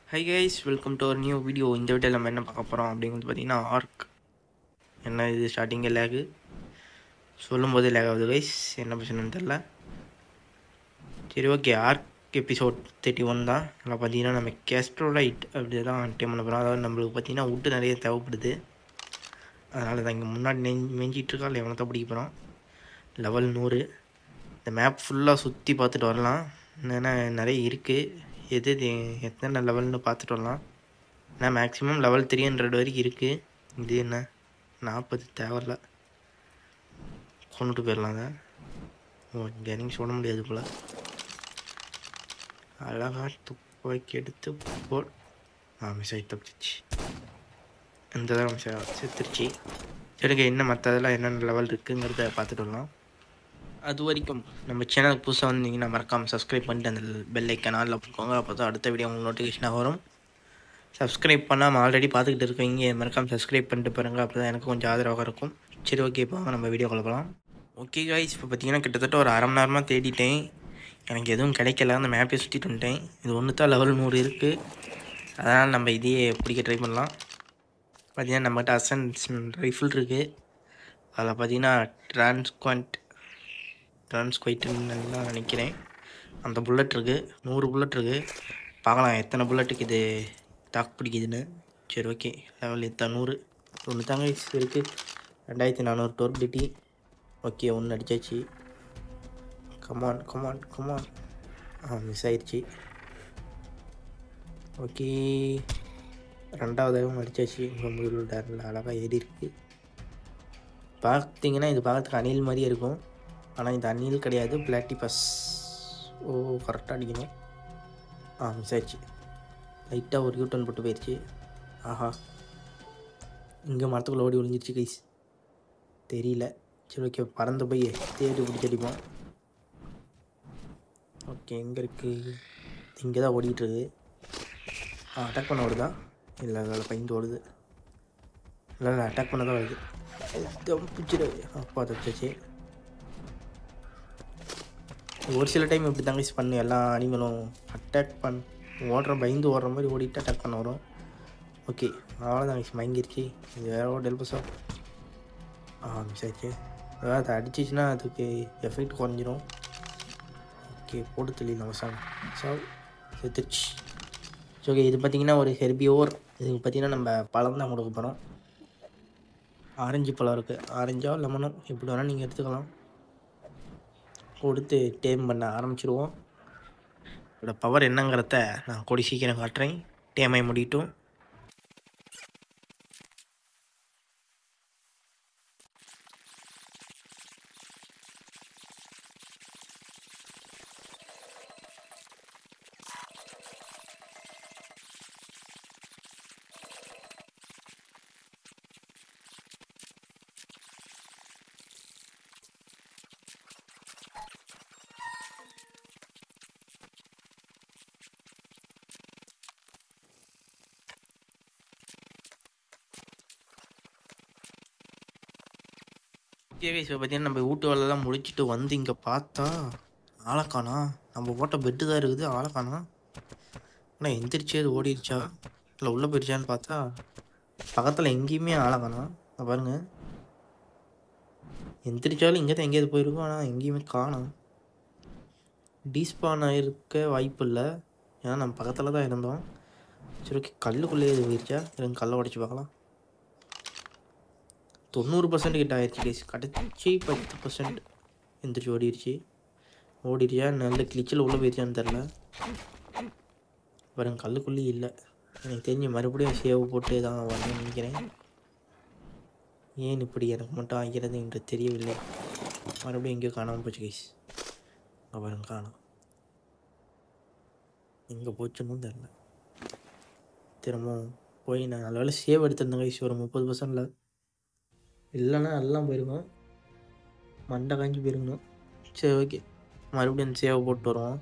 High guys welcome to ஒரு new video இந்த வீடியோவில் நம்ம என்ன பார்க்க போகிறோம் அப்படிங்கிறது பார்த்தீங்கன்னா ஆர்க் என்ன இது ஸ்டார்டிங்கே லேகு சொல்லும் போதே லேக் ஆகுது கைஸ் என்ன பிரச்சனைன்னு தெரில சரி okay Ark episode thirty one தான் அதில் பார்த்தீங்கன்னா நம்ம கேஸ்ட்ரோலைட் அப்படி தான் டைம் பண்ண போகிறோம் அதாவது நம்மளுக்கு பார்த்தீங்கன்னா உட்டு நிறைய தேவைப்படுது அதனால தான் இங்கே முன்னாடி நெஞ் மெஞ்சிட்டு இருக்கா இல்லை எவனத்தை பிடிக்க போகிறோம் லெவல் நூறு இந்த மேப் ஃபுல்லாக சுற்றி பார்த்துட்டு வரலாம் என்னென்ன நிறைய இருக்குது எது எது எத்தனை லெவல்னு பார்த்துட்டு வரலாம் ஏன்னா மேக்ஸிமம் லெவல் த்ரீ ஹண்ட்ரட் வரைக்கும் இருக்குது இது என்ன நாற்பது தேவையில்ல கொண்டுட்டு போயிடலாம் அதை ஓ இங்கே இறங்கி சொல்ல முடியாது போல் அழகாக துப்பாக்கி எடுத்து போல் ஆ மிஸ் ஆகி தப்பிச்சிச்சு இந்த தான் மிஸ் செத்துருச்சு சரிங்க என்ன மற்றதெல்லாம் என்னென்ன லெவல் இருக்குங்கிறத பார்த்துட்டு வரலாம் அது வரைக்கும் நம்ம சேனலுக்கு புதுசாக வந்தீங்கன்னா மறக்காமல் சப்ஸ்கிரைப் பண்ணிட்டு அந்த பெல் ஐக்கன் ஆளில் போட்டுக்கோங்க அப்போ தான் அடுத்த வீடியோ உங்களுக்கு நோட்டிஃபிகேஷனாக வரும் சப்ஸ்கிரைப் பண்ணாமல் ஆல்ரெடி பார்த்துக்கிட்டு இருக்கீங்க மறக்காமல் சப்ஸ்கிரைப் பண்ணிட்டு பாருங்க அப்போ தான் எனக்கு கொஞ்சம் ஆதரவாக இருக்கும் சரி ஓகே இப்போ வாங்க நம்ம வீடியோ போகலாம் ஓகே காய்ஸ் இப்போ பார்த்தீங்கன்னா கிட்டத்தட்ட ஒரு அரை மணி நேரமாக தேடிட்டேன் எனக்கு எதுவும் கிடைக்கல அந்த மேப்பே சுற்றிட்டு வந்துட்டேன் இது ஒன்று தான் லெவல் நூறு இருக்குது அதனால் நம்ம இதையே பிடிக்க ட்ரை பண்ணலாம் பார்த்தீங்கன்னா நம்மகிட்ட அசன் ரைஃபிள் இருக்குது அதில் பார்த்தீங்கன்னா டிரான்ஸ்குவன்ட் டிரான்ஸ்குவைட்டுன்னு தான் நினைக்கிறேன் அந்த புல்லட் இருக்குது நூறு புல்லட் இருக்குது பார்க்கலாம் எத்தனை புல்லட்டுக்கு இது தாக்கு பிடிக்குதுன்னு சரி ஓகே லெவல் எத்தனை நூறு ஒன்று தாங்க இருக்குது ரெண்டாயிரத்தி நானூறு டோர்பிலிட்டி ஓகே ஒன்று அடித்தாச்சு கமான் கமான் கமான் ஆ மிஸ் ஆயிடுச்சு ஓகே ரெண்டாவதாகவும் அடித்தாச்சு ரொம்ப டேரில் அழகாக ஏறி இருக்குது பார்த்தீங்கன்னா இது பார்க்கறதுக்கு அணில் மாதிரியே இருக்கும் ஆனால் இது அணில் கிடையாது பிளாட்டிபஸ் ஓ கரெக்டாக அடிக்கணும் ஆ மிஸ் ஆயிடுச்சு லைட்டாக ஒரு யூட்டன் போட்டு போயிடுச்சு ஆஹா இங்கே மரத்துக்குள்ள ஓடி ஒளிஞ்சிருச்சு கைஸ் தெரியல சரி ஓகே பறந்து போய் தேடி பிடிச்சி அடிப்போம் ஓகே எங்கே இருக்குது இங்கே தான் ஓடிட்டுருக்கு ஆ அட்டாக் பண்ண ஓடுதா இல்லை அதில் பயந்து ஓடுது இல்லை இல்லை அட்டாக் பண்ண தான் வருது பிடிச்சிடு அப்பா தப்பிச்சாச்சு ஒரு சில டைம் இப்படி தாங்க பண்ணு எல்லா அனிமலும் அட்டாக் பண் ஓடுற பயந்து ஓடுற மாதிரி ஓடிட்டு அட்டாக் பண்ண வரும் ஓகே அவ்வளோதான் மயங்கிருச்சு இது வேற ஒரு டெல்பஸோ ஆ மிஸ் ஆயிடுச்சு அதாவது அதை அடிச்சிச்சுன்னா அதுக்கு எஃபெக்ட் குறைஞ்சிரும் ஓகே போட்டு தெளியலாம் சாங் ஸோ செத்துருச்சு ஓகே இது பார்த்திங்கன்னா ஒரு ஹெர்பியோர் இதுக்கு பார்த்திங்கன்னா நம்ம பழம் தான் கொடுக்க போகிறோம் ஆரஞ்சு பழம் இருக்குது ஆரஞ்சோ லெமனோ எப்படி வேணால் நீங்கள் எடுத்துக்கலாம் கொடுத்து டேம் பண்ண ஆரம்பிச்சிருவோம் இதோட பவர் என்னங்கிறத நான் கூடி சீக்கிரம் காட்டுறேன் டேமை முடியட்டும் இப்போ பார்த்தீங்கன்னா நம்ம வீட்டு வேலைலாம் முடிச்சுட்டு வந்து இங்கே பார்த்தா ஆளக்கானா நம்ம போட்ட பெட்டு தான் இருக்குது ஆளக்கானா ஆனால் எந்திரிச்சு அது ஓடிடுச்சா இல்லை உள்ளே போயிடுச்சான்னு பார்த்தா பக்கத்தில் எங்கேயுமே ஆளக்கானா பாருங்க எந்திரிச்சாலும் இங்கே தான் எங்கேயாவது போயிருக்கோம் ஆனால் எங்கேயுமே காணும் டீஸ்பான் ஆகிருக்க வாய்ப்பு இல்லை ஏன்னா நம்ம பக்கத்தில் தான் இருந்தோம் சரி ஓகே கல்லுக்குள்ளேயே இது போயிடுச்சா இருங்க கல்லை உடச்சி பார்க்கலாம் தொண்ணூறு பர்சன்ட் கிட்ட ஆயிடுச்சு கேஸ் கடைச்சி பத்து பர்சன்ட் எந்திரிச்சு ஓடிடுச்சு ஓடிடுச்சா நல்ல கிளிச்சில் உள்ளே போயிடுச்சான்னு தெரில பாருங்க கல்லுக்குள்ளேயும் இல்லை எனக்கு தெரிஞ்சு மறுபடியும் சேவ் போட்டு தான் வரணும்னு நினைக்கிறேன் ஏன் இப்படி எனக்கு மட்டும் ஆகிறது என்று தெரியவில்லை மறுபடியும் எங்கேயோ காணாமல் போச்சு கேஸ் பாருங்க காணும் எங்கே போச்சுன்னு தெரில திரும்பவும் போய் நான் நல்ல வேலை சேவ் எடுத்திருந்தேன் கைஸ் ஒரு முப்பது பர்சன்டில் இல்லைன்னா எல்லாம் போயிருக்கோம் மண்டை காஞ்சி போயிருக்கணும் சரி ஓகே மறுபடியும் சேவ் போட்டு வருவோம்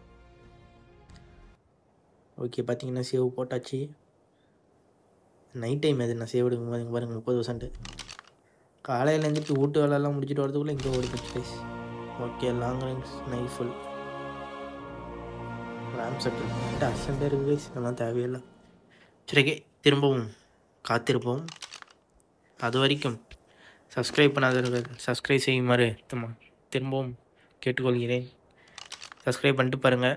ஓகே பார்த்தீங்கன்னா சேவ் போட்டாச்சு நைட் டைம் அது நான் சேவ் எடுக்கும் போது பாருங்கள் முப்பது பர்சன்ட்டு காலையில் எழுந்திரிச்சு வீட்டு வேலையெல்லாம் முடிச்சுட்டு வரதுக்குள்ளே இங்கே ஓடி போச்சு கைஸ் ஓகே லாங் ரேஞ்ச் நைஃபுல் லாங் ட்ராம் செட்டில் அசண்டாக இருக்கு guys. அதெல்லாம் தேவையில்லை சரி okay. திரும்பவும் காத்திருப்போம் அது வரைக்கும் சப்ஸ்கிரைப் பண்ணாதவர்கள் சப்ஸ்கிரைப் செய்யுமாறு திரும்ப- திரும்பவும் கேட்டுக்கொள்கிறேன் சப்ஸ்கிரைப் பண்ணிட்டு பாருங்கள்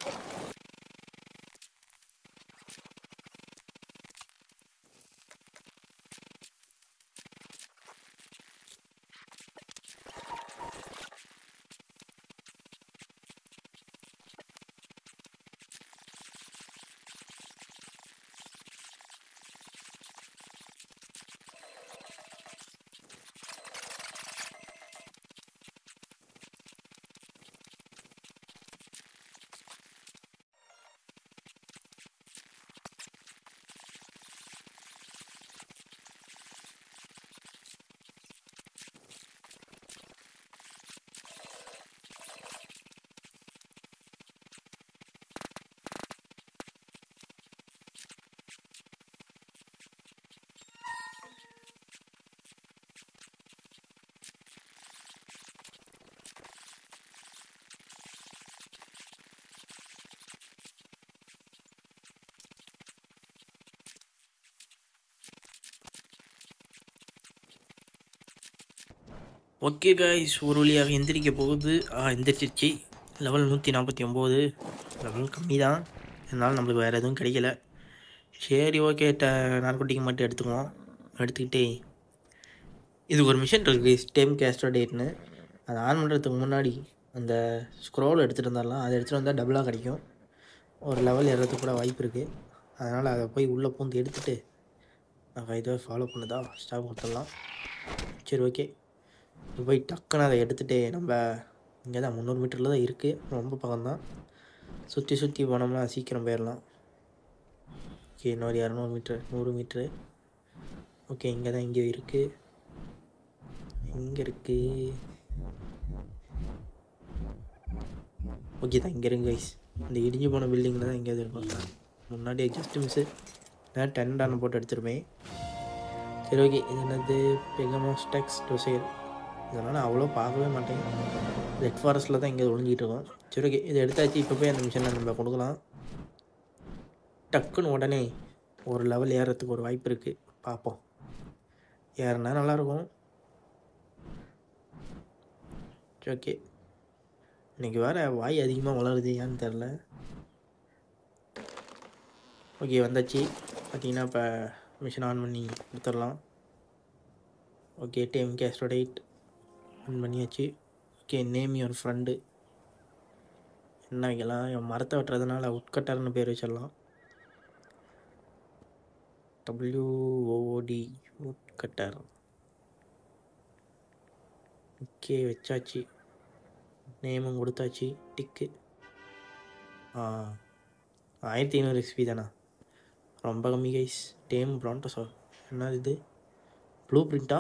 ஓகே காய்ஸ் ஒரு வழியாக எந்திரிக்க போகுது ஆ எந்திரிச்சிருச்சு லெவல் நூற்றி நாற்பத்தி ஒம்பது லெவல் கம்மி தான் இருந்தாலும் நம்மளுக்கு வேறு எதுவும் கிடைக்கல சரி ஓகே ட நார்கோட்டிக் மட்டும் எடுத்துக்குவோம் எடுத்துக்கிட்டே இது ஒரு மிஷின் இருக்குது ஸ்டெம் கேஸ்டோ டேட்னு அதை ஆன் பண்ணுறதுக்கு முன்னாடி அந்த ஸ்க்ரோல் எடுத்துகிட்டு இருந்தாலும் அதை எடுத்துகிட்டு வந்தால் டபுளாக கிடைக்கும் ஒரு லெவல் ஏறதுக்கு கூட வாய்ப்பு இருக்குது அதனால் அதை போய் உள்ளே பூந்து எடுத்துகிட்டு நாங்கள் இதை ஃபாலோ பண்ணுதா ஸ்டாப் கொடுத்துடலாம் சரி ஓகே இப்போ போய் டக்குன்னு அதை எடுத்துகிட்டு நம்ம இங்கே தான் முந்நூறு மீட்டரில் தான் இருக்குது ரொம்ப பக்கம் தான் சுற்றி சுற்றி போனோம்னா சீக்கிரம் போயிடலாம் ஓகே இன்னொரு இரநூறு மீட்ரு நூறு மீட்ரு ஓகே இங்கே தான் இங்கே இருக்குது எங்கே இருக்குது ஓகே தான் இங்கே இருங்க கைஸ் இந்த இடிஞ்சு போன பில்டிங்கில் தான் எங்கேயாவது இருக்கும் முன்னாடியே ஜஸ்ட் மிஸ்ஸு நான் டென் டான் போட்டு எடுத்துருப்பேன் சரி ஓகே இது என்னது பெகமோஸ்டெக்ஸ் டொசைல் இதனால் நான் அவ்வளோ பார்க்கவே மாட்டேன் ரெட் ஃபாரஸ்ட்டில் தான் எங்கேயாவது ஒளிஞ்சிட்டு இருக்கோம் சரி ஓகே இதை எடுத்தாச்சு இப்போ போய் அந்த மிஷினை நம்ம கொடுக்கலாம் டக்குன்னு உடனே ஒரு லெவல் ஏறுறதுக்கு ஒரு வாய்ப்பு இருக்குது பார்ப்போம் ஏறினா நல்லாயிருக்கும் சரி ஓகே இன்னைக்கு வேறு வாய் அதிகமாக வளருது ஏன்னு தெரில ஓகே வந்தாச்சு பார்த்தீங்கன்னா இப்போ மிஷின் ஆன் பண்ணி கொடுத்துடலாம் ஓகே டேம் கேஸ்டோடைட் ஆன் பண்ணியாச்சு ஓகே நேம் யுவர் ஃப்ரெண்டு என்ன வைக்கலாம் இவன் மரத்தை வெட்டுறதுனால உட்கட்டர்னு பேர் வச்சிடலாம் டபிள்யூஓடி உட்கட்டர் ஓகே வச்சாச்சு நேமும் கொடுத்தாச்சு டிக்கு ஆ ஆயிரத்தி ஐநூறு எக்ஸ்பி தானா ரொம்ப கம்மி கைஸ் டேம் ப்ராண்டோ என்ன இது ப்ளூ பிரிண்டா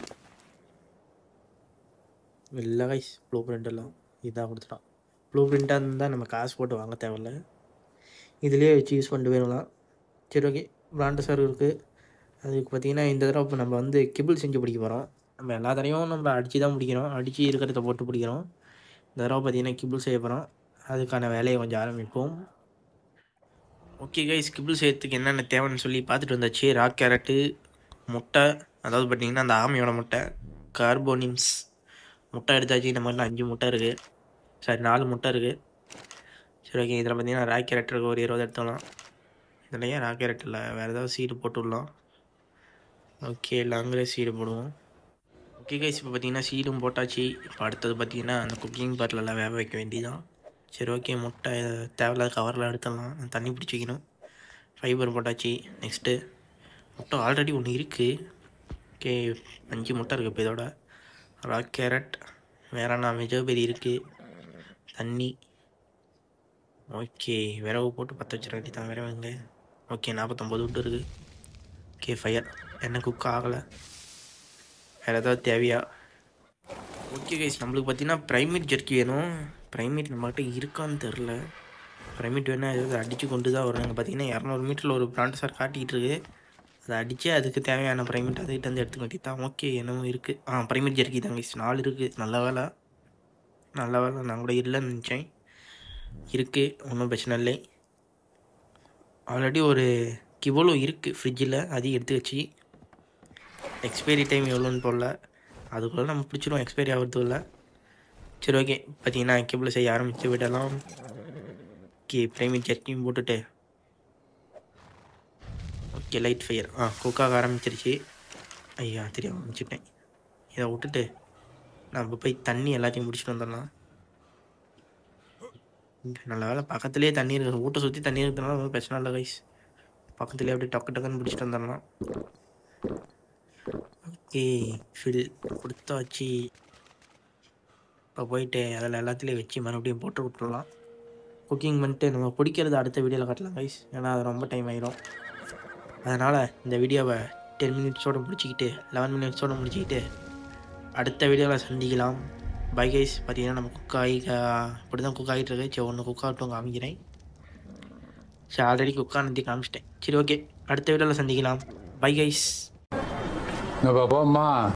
இல்லை கைஸ் ப்ளூ பிரிண்ட் எல்லாம் இதாக கொடுத்துட்டான் ப்ளூ பிரிண்ட்டாக இருந்தால் நம்ம காசு போட்டு வாங்க தேவையில்ல இதுலேயே வச்சு யூஸ் பண்ணிட்டு போயிடலாம் சரி ஓகே பிராண்டோ சார் இருக்குது அதுக்கு பார்த்தீங்கன்னா இந்த தடவை இப்போ நம்ம வந்து கிபிள் செஞ்சு பிடிக்க போகிறோம் நம்ம எல்லா தடவையும் நம்ம அடித்து தான் பிடிக்கிறோம் அடித்து இருக்கிறத போட்டு பிடிக்கிறோம் இந்த தடவை பார்த்தீங்கன்னா கிபிள் செய்ய போகிறோம் அதுக்கான வேலையை கொஞ்சம் ஆரம்பிப்போம் ஓகே கைஸ் கிபிள் செய்யறதுக்கு என்னென்ன தேவைன்னு சொல்லி பார்த்துட்டு வந்தாச்சு ராக் கேரட்டு முட்டை அதாவது பார்த்தீங்கன்னா அந்த ஆமையோட முட்டை கார்போனிம்ஸ் முட்டை எடுத்தாச்சு இந்த மாதிரிலாம் அஞ்சு முட்டை இருக்குது சாரி நாலு முட்டை இருக்குது சரி ஓகே இதில் பார்த்தீங்கன்னா ராக் கேரட் இருக்கு ஒரு இருபது எடுத்துக்கலாம் இதில் ஏன் ராக் கேரட் இல்லை வேறு ஏதாவது சீடு போட்டு விடலாம் ஓகே லாங்கிலே சீடு போடுவோம் ஓகே கைஸ் இப்போ பார்த்தீங்கன்னா சீடும் போட்டாச்சு இப்போ அடுத்தது பார்த்தீங்கன்னா அந்த குக்கிங் பாட்டிலெல்லாம் வேக வைக்க வேண்டியதான் சரி ஓகே முட்டை தேவையில்லாத கவரில் எடுத்துடலாம் தண்ணி பிடிச்சி வைக்கணும் ஃபைபர் போட்டாச்சு நெக்ஸ்ட்டு முட்டை ஆல்ரெடி ஒன்று இருக்குது ஓகே அஞ்சு முட்டை இருக்குது இப்போ இதோட ராக் கேரட் வேற என்ன வெஜிடபிள் இருக்குது தண்ணி ஓகே விரவு போட்டு பற்ற வச்சிட வேண்டியதான் விரவுங்க ஓகே நாற்பத்தொம்பது விட்டு இருக்குது ஓகே ஃபயர் என்ன குக் ஆகலை வேறு ஏதாவது தேவையா ஓகே கைஸ் நம்மளுக்கு பார்த்தீங்கன்னா ப்ரைமேட் ஜெர்க்கி வேணும் ப்ரைமேட் நம்மகிட்ட இருக்கான்னு தெரில ப்ரைமேட் வேணால் ஏதாவது அடித்து கொண்டு தான் வரும் நாங்கள் பார்த்தீங்கன்னா இரநூறு மீட்டரில் ஒரு பிராண்ட் சார் காட்டிகிட்டு இருக்கு அதை அடித்து அதுக்கு தேவையான ப்ரைமேட் அதுக்கிட்ட வந்து எடுத்துக்க வேண்டியது தான் ஓகே என்னமோ இருக்குது ஆ ப்ரைமேட் ஜெர்க்கி தான் கைஸ் நாலு இருக்குது நல்ல வேலை நல்ல வேலை நான் கூட இல்லைன்னு நினச்சேன் இருக்குது ஒன்றும் பிரச்சனை இல்லை ஆல்ரெடி ஒரு கிவோலோ இருக்குது ஃப்ரிட்ஜில் அதையும் எடுத்து வச்சு எக்ஸ்பைரி டைம் எவ்வளோன்னு போடல அதுக்குள்ளே நம்ம பிடிச்சிருவோம் எக்ஸ்பைரி ஆகிறதுக்குள்ள சரி ஓகே பார்த்தீங்கன்னா கிபிள் செய்ய ஆரம்பித்து விடலாம் ஓகே பிரைமேட் சட்னியும் போட்டுட்டு ஓகே லைட் ஃபயர் ஆ குக்காக ஆரம்பிச்சிருச்சு ஐயா தெரியாம ஆரம்பிச்சிட்டேன் இதை விட்டுட்டு நம்ம போய் தண்ணி எல்லாத்தையும் முடிச்சுட்டு வந்துடலாம் இங்க நல்ல வேலை பக்கத்துலேயே தண்ணி இருக்குது வீட்டை சுற்றி தண்ணி இருக்கிறதுனால ஒன்றும் பிரச்சனை இல்லை கைஸ் பக்கத்துலேயே அப்படியே டக்கு டக்குன்னு பிடிச்சிட்டு வந்துடலாம் ஓகே ஃபில் கொடுத்தாச்சு இப்போ போயிட்டு அதில் எல்லாத்துலேயும் வச்சு மறுபடியும் போட்டு விட்டுறலாம் குக்கிங் பண்ணிட்டு நம்ம பிடிக்கிறது அடுத்த வீடியோவில் காட்டலாம் கைஸ் ஏன்னா அது ரொம்ப டைம் ஆயிரும் அதனால் இந்த வீடியோவை டென் மினிட்ஸோடு முடிச்சுக்கிட்டு லெவன் மினிட்ஸோடு முடிச்சுக்கிட்டு அடுத்த வீடியோவில் சந்திக்கலாம் பை கைஸ் பார்த்தீங்கன்னா நம்ம குக் ஆகி இப்படி தான் குக் ஆகிட்டு இருக்கு சரி ஒன்று குக் ஆகட்டும் காமிக்கிறேன் சரி ஆல்ரெடி குக் ஆனதி காமிச்சிட்டேன் சரி ஓகே அடுத்த வீடியோவில் சந்திக்கலாம் பை கைஸ் நம்ம போம்மா